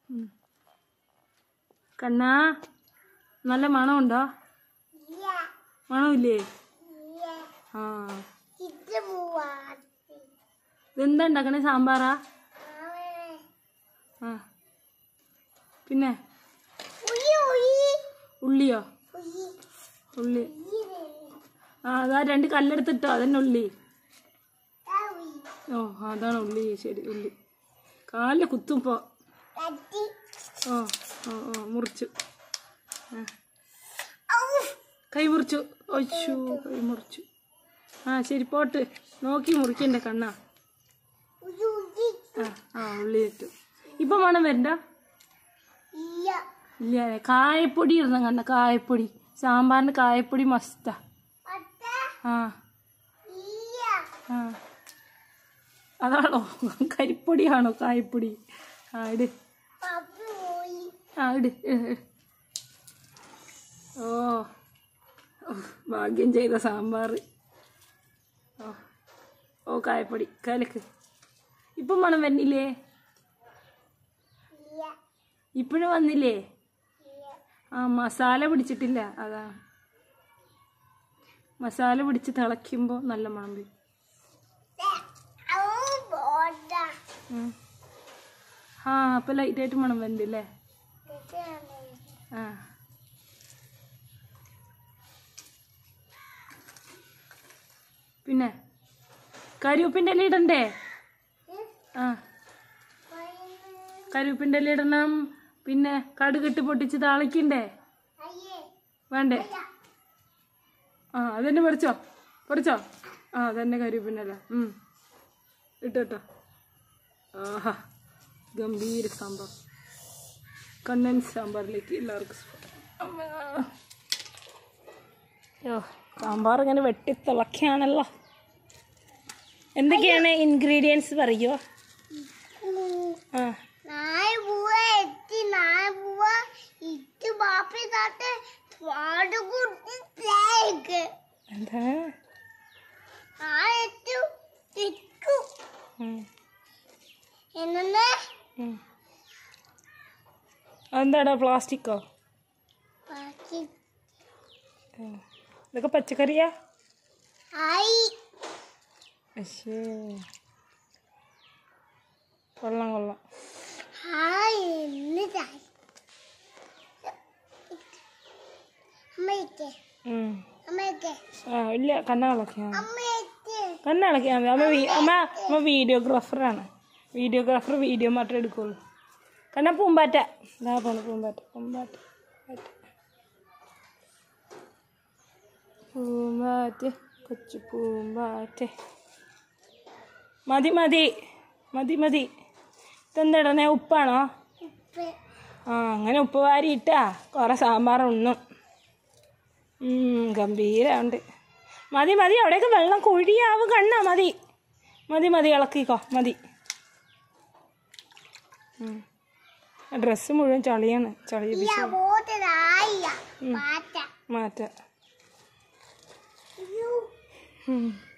ഉം. കണ്ണാ നല്ല മണമുണ്ടോ മണമില്ലേ ആ ഇത് പോവാ ഇതെന്താ ഉണ്ടാക്കണേ സാമ്പാറാ ആ പിന്നെ ഉയ്യ് ഉയ്യ് ഉള്ളിയോ ഉയ്യ് ഉള്ളി ഉയ്യ് ആ അതാ രണ്ട് കല്ലെടുത്തിട്ടോ അതന്നെ ഉള്ളി ആ ഉയ്യ് ഓ അതാണ് ഉള്ളി ശരി ഉള്ളി കാലിൽ കുത്തും ഇപ്പോൾ കത്തി ഓ ഓ ഓ മുറിച്ചു ആ ഔ കൈ മുറിച്ചു ഒച്ചു കൈ മുറിച്ചു ആ ശരി പോട്ട് നോക്കി മുറിക്കണ്ടേ കണ്ണാ ഉയ്യ് ഉയ്യ് ആ ആ ഉള്ളി ഇട്ടു ഇപ്പം മണം വരണ്ട ഇയ്യ ഇല്ല കായപ്പൊടി ഇടണം കണ്ട കായപ്പൊടി സാമ്പാറിന് കായപ്പൊടി മസ്റ്റാ അത്ത ആ ഇയ്യ ആ അതാണോ കരിപ്പൊടിയാണോ കായപ്പൊടി ആ ഇട് പപ്പു പോയി ആ ഇട് ഇട്, ഇട്. ഓ ഓ, ഭാഗ്യം ചെയ്ത സാമ്പാർ ഓ ഓ കായപ്പൊടി കലക്ക് ഇപ്പം മണം വരുന്നില്ലേ ഇയ്യ ഇപ്പോഴും വന്നില്ലേ ഇയ്യ ആ മസാല പിടിച്ചിട്ടില്ല അതാ മസാല പിടിച്ച് തിളയ്ക്കുമ്പോൾ നല്ല മണം വരും ഔ ബോഡ ഉം. ആ അപ്പം ലൈറ്റായിട്ട് മണം വരുന്നുണ്ട് അല്ലേ ആ പിന്നെ കരുവേപ്പിൻ്റെ ഇല ഇടണ്ടേ ആ കരുവേപ്പിൻ്റെ ഇല ഇടണം പിന്നെ കടുകിട്ട് പൊട്ടിച്ച് താളിക്കണ്ടേ അയ്യേ വേണ്ടേ ആ അതന്നെ പറിച്ചോ പറിച്ചോ ആ അതന്നെ കരുവേപ്പിൻ്റെ ഇല ഉം. ഇട്ടോ ഇട്ടോ ആഹാ ഗംഭീര സാമ്പാർ കണ്ണൻ സാമ്പാറിലേക്ക് എല്ലാവർക്കും സ്വാഗതം. അമ്മാ. യോ സാമ്പാർ ഇങ്ങനെ വെട്ടിത്തിളക്കുകയാണല്ലോ എന്തൊക്കെയാണ് ഇൻഗ്രീഡിയൻസ് പറയുമോ ആ നായ പൂവ എത്തി നായ പൂവ ഇറ്റ് ബാപ്പി താട്ട് പാട് കുട്ടി തേക്ക് എന്താ നായ എത്തു തിക്കു ഉം, എന്നെ ഉം. അതെന്താടാ പ്ലാസ്റ്റിക്കോ ബാക്കി ഉം. ഇതൊക്കെ പച്ചക്കറിയാ ആയി പക്ഷേ കൊള്ളാം കൊള്ളാം ഹായ് എന്നിട്ടായി അമ്മയ്ക്ക് ഉം. അമ്മയ്ക്ക് ആ ഇല്ല കണ്ണാളൊക്കെയാ അമ്മയ്ക്ക് കണ്ണടക്കിയാൽ മതി അമ്മ വീ- അമ്മ അമ്മ വീഡിയോഗ്രാഫറാണ് വീഡിയോഗ്രാഫർ വീഡിയോ മാത്രമേ എടുക്കുള്ളൂ കണ്ണ പൂമ്പാറ്റ ഇതാ പോണു പൂമ്പാറ്റ പൂമ്പാറ്റ പൂമ്പാറ്റ. പൂമ്പാറ്റ കൊച്ചു പൂമ്പാറ്റ മതി മതി മതി മതി ഇതെന്തിടണേ ഉപ്പാണോ ഉപ്പ് ആ അങ്ങനെ ഉപ്പ് വാരി ഇട്ടാ കുറേ സാമ്പാർ ഉണ്ണും ഉം, ഗംഭീരമുണ്ട് മതി മതി അവിടെയൊക്കെ വെള്ളം കുഴിയാവും കണ്ണാ മതി മതി മതി ഇളക്കിക്കോ മതി ഡ്രസ്സ് മുഴുവൻ ചളിയാണ് ചളി ഈ ബോട്ടിലായ പാറ്റ മാറ്റാം അയ്യോ ഉം.